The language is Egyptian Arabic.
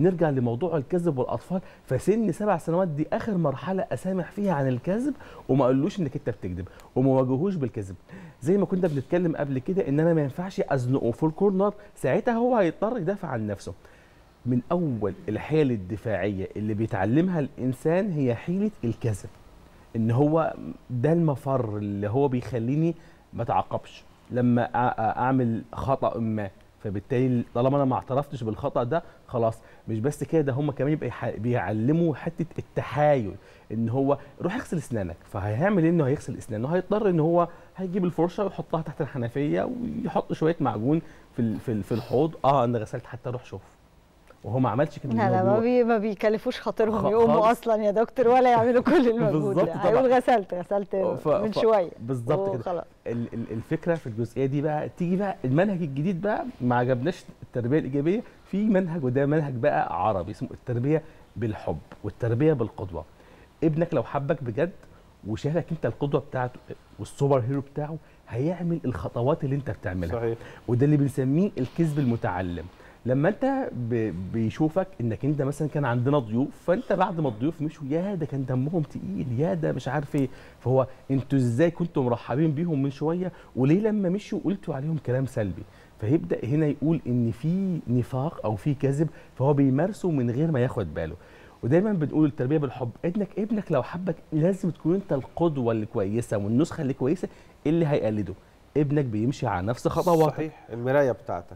نرجع لموضوع الكذب والاطفال فسن سبع سنوات دي اخر مرحله اسامح فيها عن الكذب وما اقولوش انك انت بتكذب وما واجهوش بالكذب زي ما كنا بنتكلم قبل كده ان انا ما ينفعش ازنقه في الكورنر ساعتها هو هيضطر يدافع عن نفسه من اول الحيل الدفاعيه اللي بيتعلمها الانسان هي حيله الكذب ان هو ده المفر اللي هو بيخليني ما اتعاقبش لما أ- أ- اعمل خطا ما فبالتالي طالما انا ما اعترفتش بالخطا ده خلاص مش بس كده ده هم كمان يبقى يح- بيعلموا حته التحايل ان هو روح اغسل اسنانك فهيعمل إيه انه هيغسل اسنانه هيضطر ان هو هيجيب الفرشه ويحطها تحت الحنفيه ويحط شويه معجون في ال- في ال- في الحوض اه انا غسلت حتى روح شوف وهو ما عملش كده لا إن هو لا ما, بيروح. بي ما بيكلفوش خاطرهم خ- يقوموا خالص. اصلا يا دكتور ولا يعملوا كل المجهود بالظبط ده طبعا. هيقول غسلت غسلت ف- من ف- شويه بالظبط كده وخلاص. ال- ال- الفكره في الجزئيه دي بقى تيجي بقى المنهج الجديد بقى ما عجبناش التربيه الايجابيه في منهج وده منهج بقى عربي اسمه التربيه بالحب والتربيه بالقدوه ابنك لو حبك بجد وشافك انت القدوه بتاعته والسوبر هيرو بتاعه هيعمل الخطوات اللي انت بتعملها صحيح وده اللي بنسميه الكذب المتعلم لما انت ب- بيشوفك انك انت مثلا كان عندنا ضيوف فانت بعد ما الضيوف مشوا يا ده كان دمهم تقيل يا ده مش عارف ايه فهو انتوا ازاي كنتوا مرحبين بيهم من شويه وليه لما مشوا قلتوا عليهم كلام سلبي فيبدا هنا يقول ان في نفاق او في كذب فهو بيمارسه من غير ما ياخد باله ودايما بنقول التربيه بالحب ابنك ابنك لو حبك لازم تكون انت القدوه الكويسه والنسخه اللي كويسه اللي هيقلده ابنك بيمشي على نفس خطواتك صحيح المرايه بتاعتك